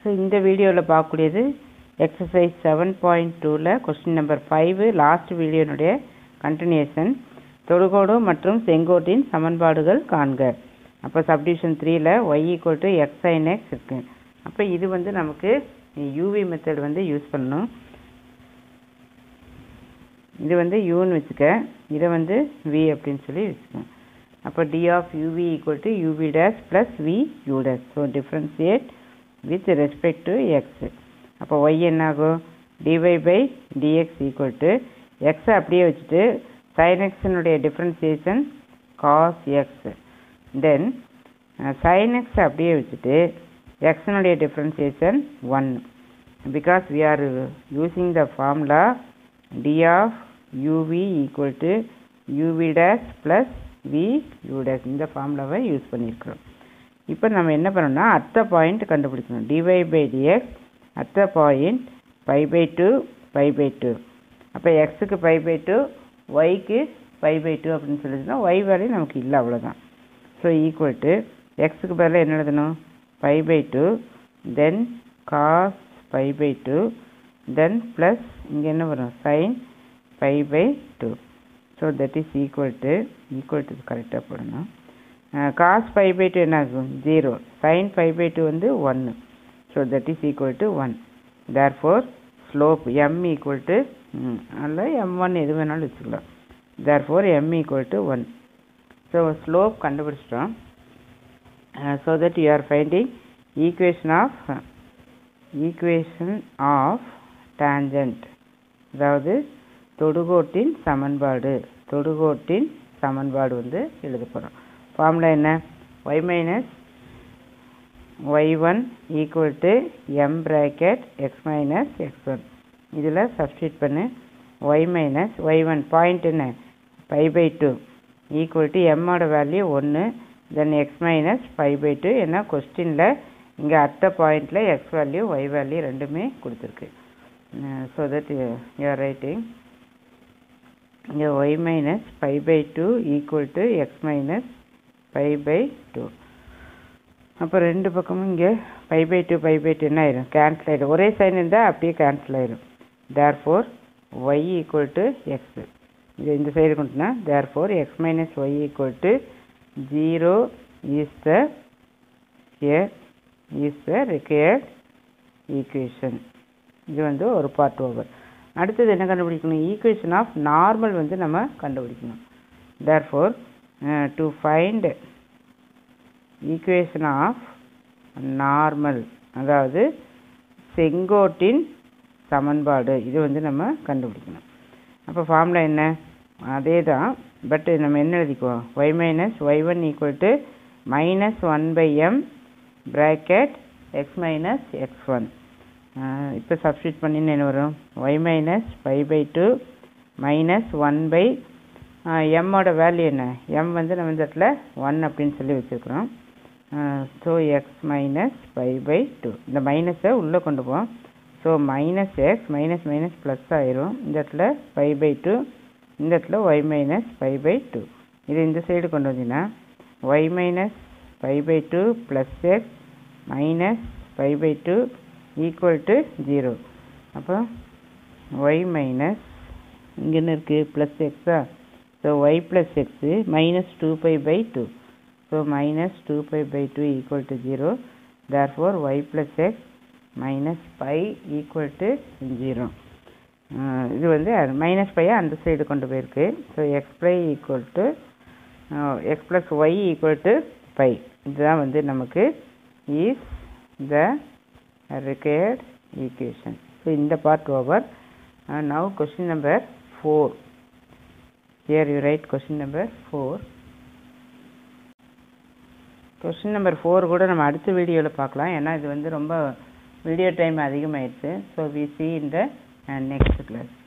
So இந்த வீடியோவில் பார்க்கக்கூடியது எக்ஸசைஸ் செவன் பாயிண்ட் டூவில் கொஸ்டின் நம்பர் ஃபைவ் லாஸ்ட் வீடியோனுடைய கண்டினியூஷன் தொடுகோடு மற்றும் செங்கோட்டின் சமன்பாடுகள் காண்க அப்போ சப்டிவிஷன் த்ரீயில் y equal to x sine x இருக்கு அப்போ இது வந்து நமக்கு யூவி மெத்தட் வந்து யூஸ் பண்ணணும் இது வந்து யூன்னு வச்சுக்க இதை வந்து வி அப்படின்னு சொல்லி வச்சுக்கோங்க அப்போ d of u v equal to u v dash plus v u dash so differentiate with respect to x அப்போ ஒய் என்ன ஆகும் d y by d x equal to எக்ஸை அப்படியே வச்சுட்டு சைன் எக்ஸினுடைய differentiation cos x then sine x அப்படியே வச்சுட்டு எக்ஸினுடைய differentiation one because we are using the formula d of u v equal to u v dash plus v u dash இந்த ஃபார்முலாவை use பண்ணியிருக்கிறோம் இப்போ நம்ம என்ன பண்ணணும்னா அத்த பாயிண்ட் கண்டுபிடிக்கணும் டிஒய் பை டிஎக்ஸ் அத்த point pi by two pi by two அப்போ எக்ஸுக்கு பை பை டூ ஒய்க்கு பை பை டூ அப்படின்னு சொல்லிச்சுன்னா ஒய் வேல்யூ நமக்கு இல்லை அவ்வளோதான் ஸோ ஈக்குவல் டு எக்ஸுக்கு பதிலாக என்ன எழுதணும் pi by two then cos pi by two then plus இங்கே என்ன வரும் sine pi by two so that is equal to equal to கரெக்டாக போடணும் cos five by two two ஆகும் zero sine five by by two ஒன்று so that is equal to one therefore slope m equal to அல்ல m one எது வேணாலும் வச்சுக்கலாம் therefore m equal to one so slope கண்டுபிடிச்சிட்டோம் so that you are finding equation of equation of tangent அதாவது தொடுகோட்டின் சமன்பாடு தொடுகோட்டின் சமன்பாடு வந்து எழுத போகிறோம் ஃபார்முலா என்ன y minus y one equal to m bracket x minus x one இதில் சப்ஸ்டியூட் பண்ணு y minus y one point என்ன five by two equal to எம்மோட வேல்யூ ஒன்று then x minus five by two ஏன்னா கொஸ்டினில் இங்கே அத்த பாயிண்டில் எக்ஸ் வேல்யூ ஒய் வேல்யூ ரெண்டுமே கொடுத்துருக்கு ஸோ தட் யூஆர் ரைட்டிங் இங்கே y minus five by two equal to x minus five by two அப்போ ரெண்டு பக்கமும் இங்கே five by two five by two என்ன ஆயிரும் கேன்சல் ஆகிடும் ஒரே சைன் இருந்தால் அப்படியே கேன்சல் ஆயிரும் therefore y equal to x இது இந்த சைடு கொண்டுனா therefore x minus y equal to zero is the here is the required equation இது வந்து ஒரு பார்ட் ஓவர் அடுத்தது என்ன கண்டுபிடிக்கணும் ஈக்குவேஷன் ஆஃப் நார்மல் வந்து நம்ம கண்டுபிடிக்கணும் therefore to find equation of normal அதாவது செங்கோட்டின் சமன்பாடு இது வந்து நம்ம கண்டுபிடிக்கணும் அப்போ ஃபார்முலா என்ன அதே தான் பட் நம்ம என்ன எழுதிக்குவோம் y minus y one equal to minus one by m bracket x minus x one இப்போ சப்ஸ்டியூட் பண்ணின்னு என்ன வரும் y minus five by two minus one by எம்மோட வேல்யூ என்ன எம் வந்து நம்ம இந்த இடத்துல ஒன் அப்படின்னு சொல்லி வச்சுருக்குறோம் so x minus five by two இந்த மைனஸை உள்ளே கொண்டு போவோம் so minus x minus minus plus ஆயிரும் இந்த இடத்துல ஃபைவ் பை டூ இந்த இடத்துல Y minus five by two இது இந்த சைடு கொண்டு வந்தீங்கன்னா y minus five by two plus x minus five by two equal to zero அப்போ ஒய் மைனஸ் இங்கே என்ன இருக்குது ப்ளஸ் எக்ஸா so y plus x minus two pi by two so minus two pi by two equal to zero therefore y plus x minus pi equal to zero இது வந்து minus ஃபையை அந்த side கொண்டு போயிருக்கு so X ply equal to x plus y equal to pi இதுதான் வந்து நமக்கு is the required equation. So, in the part over, uh, now question number 4. Here you write question number 4. Question number four கூட நம்ம அடுத்த வீடியோவில் பார்க்கலாம் ஏன்னா இது வந்து ரொம்ப வீடியோ டைம் அதிகமாகிடுச்சு ஸோ வி சி இந்த நெக்ஸ்ட் கிளாஸ்